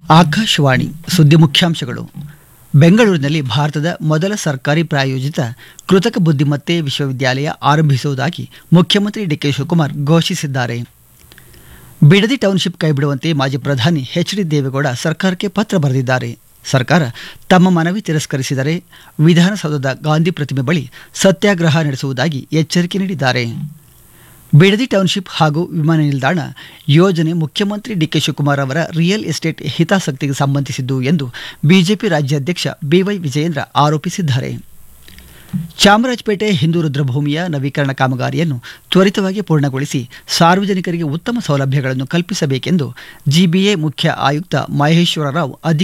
ಆಕಾಶವಾಣಿ ಸುದ್ದಿ ಮುಖ್ಯಾಂಶಗಳು ಬೆಂಗಳೂರಿನಲ್ಲಿ ಭಾರತದ ಮೊದಲ ಸರ್ಕಾರಿ ಪ್ರಾಯೋಜಿತ ಕೃತಕ ಬುದ್ಧಿಮತ್ತೆ ವಿಶ್ವವಿದ್ಯಾಲಯ ಆರಂಭಿಸುವುದಾಗಿ ಮುಖ್ಯಮಂತ್ರಿ ಡಿಕೆ ಶಿವಕುಮಾರ್ ಘೋಷಿಸಿದ್ದಾರೆ ಬಿಡದಿ ಟೌನ್ಶಿಪ್ ಕೈಬಿಡುವಂತೆ ಮಾಜಿ ಪ್ರಧಾನಿ ಎಚ್ ಡಿ ದೇವೇಗೌಡ ಸರ್ಕಾರಕ್ಕೆ ಪತ್ರ ಬರೆದಿದ್ದಾರೆ ಸರ್ಕಾರ ತಮ್ಮ ಮನವಿ ತಿರಸ್ಕರಿಸಿದರೆ ವಿಧಾನಸೌಧದ ಗಾಂಧಿ ಪ್ರತಿಮೆ ಬಳಿ ಸತ್ಯಾಗ್ರಹ ನಡೆಸುವುದಾಗಿ ಎಚ್ಚರಿಕೆ ನೀಡಿದ್ದಾರೆ ಬಿಡದಿ ಟೌನ್ಶಿಪ್ ಹಾಗೂ ವಿಮಾನ ನಿಲ್ದಾಣ ಯೋಜನೆ ಮುಖ್ಯಮಂತ್ರಿ ಡಿಕೆ ಶಿವಕುಮಾರ್ ಅವರ ರಿಯಲ್ ಎಸ್ಟೇಟ್ ಹಿತಾಸಕ್ತಿಗೆ ಸಂಬಂಧಿಸಿದ್ದು ಎಂದು ಬಿಜೆಪಿ ರಾಜ್ಯಾಧ್ಯಕ್ಷ ಬಿವೈ ವಿಜಯೇಂದ್ರ ಆರೋಪಿಸಿದ್ದಾರೆ ಚಾಮರಾಜಪೇಟೆ ಹಿಂದೂ ರುದ್ರಭೂಮಿಯ ನವೀಕರಣ ಕಾಮಗಾರಿಯನ್ನು ತ್ವರಿತವಾಗಿ ಪೂರ್ಣಗೊಳಿಸಿ ಸಾರ್ವಜನಿಕರಿಗೆ ಉತ್ತಮ ಸೌಲಭ್ಯಗಳನ್ನು ಕಲ್ಪಿಸಬೇಕೆಂದು ಜಿಬಿಎ ಮುಖ್ಯ ಆಯುಕ್ತ ಮಹೇಶ್ವರ ರಾವ್